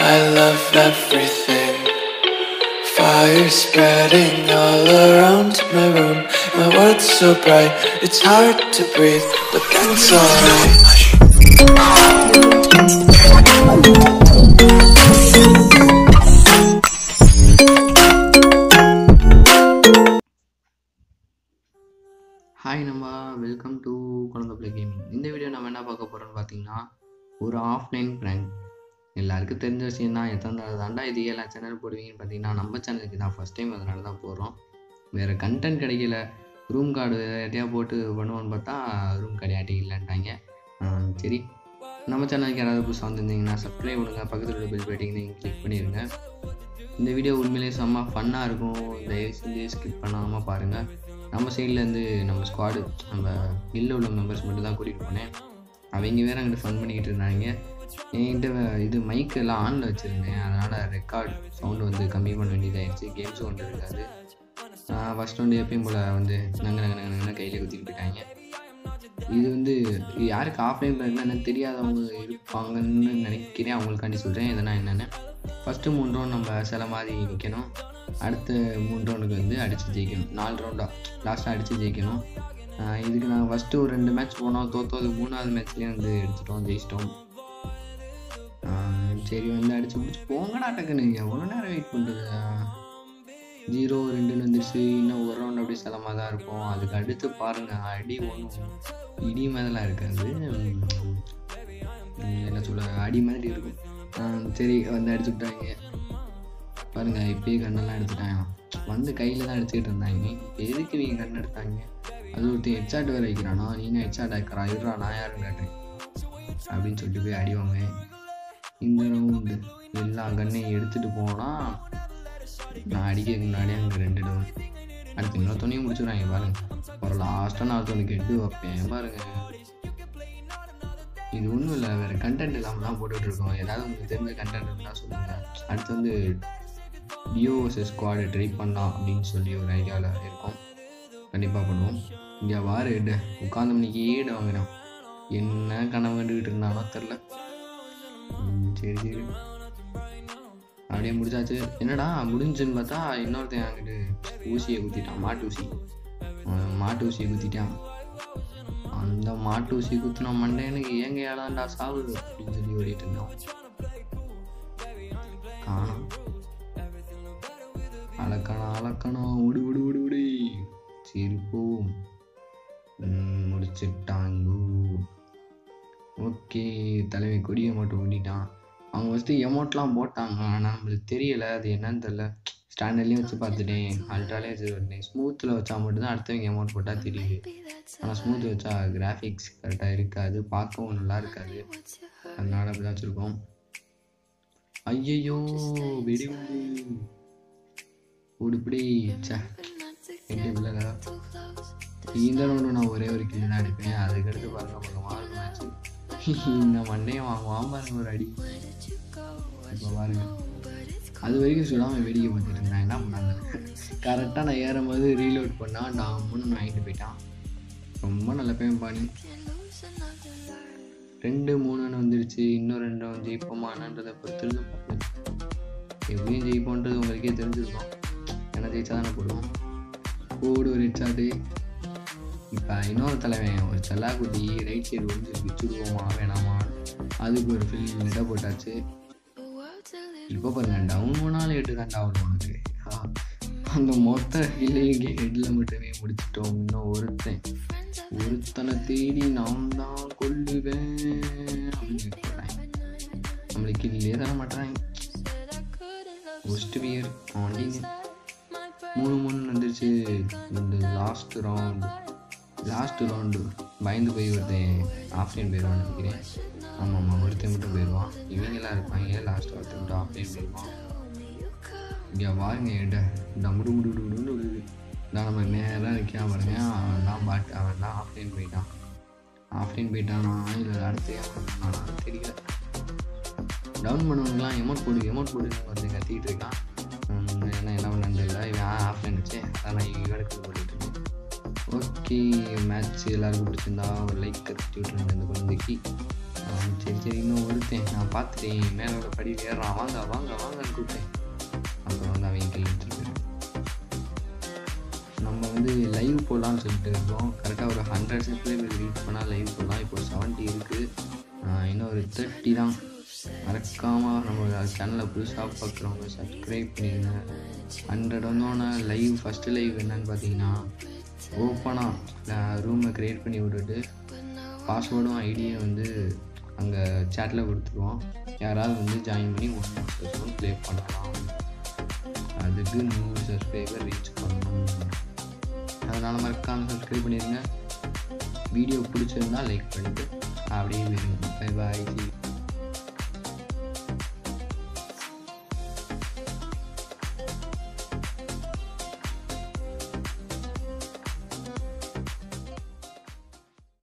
I love everything. Fire spreading all around my room. My world's so bright, it's hard to breathe, but that's alright. Hush. Hi நம்ம welcome to குழந்தை பிள்ளை gaming இந்த video நம்ம என்ன பார்க்க போகிறோம்னு பார்த்தீங்கன்னா ஒரு ஆஃப்லைன் ப்ராங்க் எல்லாருக்கும் தெரிஞ்ச விஷயம் தான் எத்தனை தடவை தாண்டா இது எல்லா சேனல் போடுவீங்கன்னு பார்த்தீங்கன்னா நம்ம சேனலுக்கு தான் ஃபஸ்ட் டைம் அதனால தான் போடுறோம் வேறு கண்டென்ட் கிடைக்கல ரூம் கார்டு யார்ட்டையா போட்டு பண்ணுவோன்னு பார்த்தா ரூம் கார்டு யார்ட்டையும் இல்லைன்ட்டாங்க ஆஹ் சரி நம்ம சேனலுக்கு யாராவது புதுசாக வந்திருந்தீங்கன்னா சப்ஸ்கிரைப் பண்ணுங்க பக்கத்தில் உள்ள பெல் பட்டிங்கன்னு கிளிக் பண்ணிடுங்க இந்த வீடியோ உண்மையிலேயே செம்ம ஃபன்னாக இருக்கும் தயவு செஞ்சு ஸ்கிப் பண்ணாமல் பாருங்கள் நம்ம சைட்லேருந்து நம்ம ஸ்குவாடு நம்ம இல்ல உள்ள மெம்பர்ஸ் மட்டும் தான் கூட்டிகிட்டு போனேன் அவங்க வேறு அங்கிட்டு ஃபன் பண்ணிக்கிட்டு இருந்தாங்க என்கிட்ட வே- இது மைக் எல்லாம் ஆனில் வச்சுருந்தேன் அதனால் ரெக்கார்ட் சவுண்டு வந்து கம்மி பண்ண வேண்டியதாகிடுச்சு கேம் சவுண்டு இருக்காது ஃபஸ்ட் வந்து எப்பயும் போல் வந்து நங்க நங்க நங்க நங்க கையில் குத்திட்டு போயிட்டாங்க இது வந்து இது யாருக்கு ஆஃப்லைன் என்னன்னு தெரியாதவங்க இருப்பாங்கன்னு நினைக்கிறேன் அவங்களுக்காண்டி சொல்கிறேன் இதெல்லாம் என்னென்னு ஃபஸ்ட்டு மூணு ரவுண்ட் நம்ம சில மாதிரி நிற்கணும் அடுத்த மூணு ரவுண்டுக்கு வந்து அடித்து ஜெயிக்கணும் நாலு ரவுண்டாக லாஸ்ட்டாக அடித்து ஜெயிக்கணும் ஆஹ் இதுக்கு நாங்கள் ஃபஸ்ட்டு ஒரு ரெண்டு மேட்ச் போனோம் தோத்தோது மூணாவது மேட்ச்லேயே வந்து எடுத்துட்டோம் ஜெயிச்சிட்டோம் ஆஹ் சரி வந்து அடிச்சு பிடிச்சி போங்கடா டக்குன்னு எவ்வளோ நேரம் வெயிட் பண்ணுறது ஜீரோ ரெண்டுன்னு வந்துருச்சு இன்னும் ஒரு ரவுண்ட் அப்படியே சிலமாக தான் இருக்கும் அதுக்கு அடுத்து பாருங்கள் அடி ஒன்றும் இடி மாதிரிலாம் இருக்காது உம், என்ன சொல்ல அடி மாதிரி இருக்கும் ஆஹ் சரி வந்து அடிச்சு விட்டாங்க பாருங்க இப்பயே கண்ணெல்லாம் எடுத்துட்டாங்க வந்து கையில் தான் அடிச்சுக்கிட்டு இருந்தாங்க இப்ப எதுக்கு இவங்க கண் எடுத்தாங்க அது ஒருத்தன் ஹெட்ஷாட் வேறு வைக்கிறானா நீனும் ஹெட்ஷாட் ஆக்கிறா இருறா நான் யாருன்னு கேட்டேன் அப்படின்னு சொல்லிட்டு போய் அடிவாங்க இந்த ரவுண்டு எல்லா கண்ணையும் எடுத்துகிட்டு போனால் நான் அடிக்கிறதுக்கு முன்னாடியே அங்கே ரெண்டு டவுன் அடுத்து இன்னொரு துணியும் முடிச்சுடுறாங்க பாருங்க ஒரு லாஸ்ட்டாக நான் ஒருத்தவனுக்கு கெட்டு வைப்பேன் பாருங்க இது ஒன்றும் இல்லை வேறு கண்டென்ட் இல்லாமல் தான் போட்டுட்டு இருக்கோம் ஏதாவது உங்களுக்கு தெரிஞ்ச கண்டென்ட் இருந்தால் சொல்லுங்கள் அடுத்து வந்து டிஓஎஸ் ஸ்குவாடு ட்ரை பண்ணலாம் அப்படின்னு சொல்லி ஒரு ஐடியாவில் இருக்கோம் கண்டிப்பாக பண்ணுவோம் இங்கே வாரு எடு உட்காந்த மணிக்கு ஏடு வாங்குறோம் என்ன கனவு கண்டுக்கிட்டு இருந்தானோ தெரில ம், சரி சரி அப்படியே முடிச்சாச்சு என்னடா முடிஞ்சுன்னு பார்த்தா இன்னொருத்தன் அங்கிட்டு ஊசியை குத்திட்டான் மாட்டு ஊசி அவன் மாட்டு ஊசியை குத்திட்டான் அந்த மாட்டு ஊசி குத்துன மண்டையனுக்கு ஏங்க ஏடாண்டா சாவு அப்படின்னு சொல்லி ஓடிட்டு இருந்தான் காணோம் அலக்கணம் அலக்கணம் ஓடி ஓடி ஓடி ஓடி சரி போவோம் ம், முடிச்சிட்டாங்க ஓகே தலைமை கொடியை மட்டும் ஓடிட்டான் அவங்க ஃபஸ்ட்டு எமௌண்ட்லாம் போட்டாங்க ஆனால் நம்மளுக்கு தெரியலை அது என்னன்னு தெரில ஸ்டாண்டர்ட்லேயும் வச்சு பார்த்துட்டேன் அல்ட்ராலே வச்சு பார்த்தேன் ஸ்மூத்தில் வச்சா மட்டும்தான் அடுத்தவங்க அமௌண்ட் போட்டால் தெரியுது ஆனால் ஸ்மூத் வச்சா கிராஃபிக்ஸ் கரெக்டாக இருக்காது பார்க்கவும் நல்லா இருக்காது அதனால அப்படி தான் வச்சுருக்கோம் ஐயையோ வெடி ஓடிப்படி சே எப்படி பிள்ளைல இந்த ரவுண்டு நான் ஒரே ஒரு கிளி தான் அடிப்பேன் அதுக்கடுத்து பாருங்க பக்கமாக இருக்கும் மேட்ச் இந்த மண்டையும் வாங்குவான் பாருங்க ஒரு அடி இப்போ பாருங்க அது வரைக்கும் சொல்லாமல் வேடிக்கை பார்த்துட்டு இருந்தேன் என்ன பண்ணாங்க கரெக்டாக நான் ஏறும்போது ரீலோட் பண்ணால் நான் மூணு வாங்கிட்டு போயிட்டான் ரொம்ப நல்ல பையன் பாணி ரெண்டு மூணுன்னு வந்துருச்சு இன்னும் ரெண்டு வந்து ஜெயிப்போமான்றதை பொறுத்து பார்ப்போம் எப்படியும் ஜெயிப்போன்றது உங்களுக்கே தெரிஞ்சிருக்கும் ஏன்னா ஜெயிச்சா தானே போடுவோம் போடு ஒரு ஹெட்ஷாட்டு இப்போ இன்னொரு தலைவன் ஒரு செல்லாக்குட்டி ரைட் சைடு வந்து வச்சுருவோமா வேணாமா அதுக்கு ஒரு ஃபில் இட போட்டாச்சு இப்போ பாருங்க டவுன் போனாலும் எட்டு தான் டவுன் உனக்கு ஆ, அந்த மொத்த ஹில்லையும் ஹெட்டில் மட்டுமே முடிச்சிட்டோம் இன்னும் ஒருத்தன் ஒருத்தனை தேடி நான் தான் கொல்லுவேன் அப்படின்னு சொல்கிறேன் நம்மளுக்கு இல்லையே தர மாட்டாங்க ஒஸ்ட் பியர் ஆண்டிங்க மூணு மூணு வந்துருச்சு இந்த லாஸ்ட் ரவுண்டு லாஸ்ட் ரவுண்டு பயந்து போய் ஒருத்தன் ஆஃப்லைன் போயிடுவான்னு நினைக்கிறேன் ஆமாம் ஆமாம் ஒருத்தன் மட்டும் போயிடுவான் இவங்கெல்லாம் இருப்பாங்க லாஸ்ட் ஒருத்தன் மட்டும் ஆஃப்லைன் போயிடுவான் இங்கே பாருங்க என்கிட்ட டமுடு முடு முடுன்னு விழுது நான் நம்ம நேராக நிற்காம பாருங்க அவன் தான் பாட்டு அவன் தான் ஆஃப்லைன் போயிட்டான் ஆஃப்லைன் போயிட்டானா இல்லை அடுத்து ஏமாந்தானா தெரியல டவுன் பண்ணவங்களாம் எமௌண்ட் போடு எமௌண்ட் போடுன்னு வந்து கத்திக்கிட்டு இருக்கான் உம், என்ன என்ன பண்ணு இல்லை இவன் ஆஃப்லைன் வச்சு அதான் இவனுக்கு போட்டுட்டு இருக்கேன் ஓகே மேட்ச் எல்லாருக்கும் பிடிச்சிருந்தா ஒரு லைக் கட்டி விட்டுருங்க இந்த குழந்தைக்கு ஆ, சரி சரி இன்னும் ஒருத்தன் நான் பார்த்துட்டேன் மேலோட படி ஏறான் வாங்க வாங்க வாங்கன்னு கூப்பிட்டேன் அப்புறம் வந்து அவன் கீழே எடுத்துட்டு போயிட்டான். நம்ம வந்து லைவ் போடலான்னு சொல்லிட்டு இருக்கோம் கரெக்டாக ஒரு ஹண்ட்ரட் சப்ஸ்கிரைபர் ரீச் பண்ணால் லைவ் போடலாம் இப்போ செவன்ட்டி இருக்குது இன்னும் ஒரு தேர்ட்டி தான் மறக்காமல் நம்ம சேனலை புதுசாக பார்க்குறவங்க சப்ஸ்கிரைப் பண்ணிடுங்க ஹண்ட்ரட் வந்தோன்னே லைவ் ஃபஸ்ட்டு லைவ் என்னன்னு பார்த்தீங்கன்னா ஓப்பனாக ரூமை க்ரியேட் பண்ணி விட்டுட்டு பாஸ்வேர்டும் ஐடியும் வந்து அங்கே சேட்டில் கொடுத்துருவோம் யாராவது வந்து ஜாயின் பண்ணி ஒன் வருஷம் ப்ளே பண்ணலாம் அதுக்கு நூறு சப்ஸ்கிரைபர் ரீச் பண்ணணும் அதனால் மறக்காமல் சப்ஸ்கிரைப் பண்ணிடுங்க வீடியோ பிடிச்சிருந்தா லைக் பண்ணிவிட்டு அப்படியே விடுங்க பை பாய்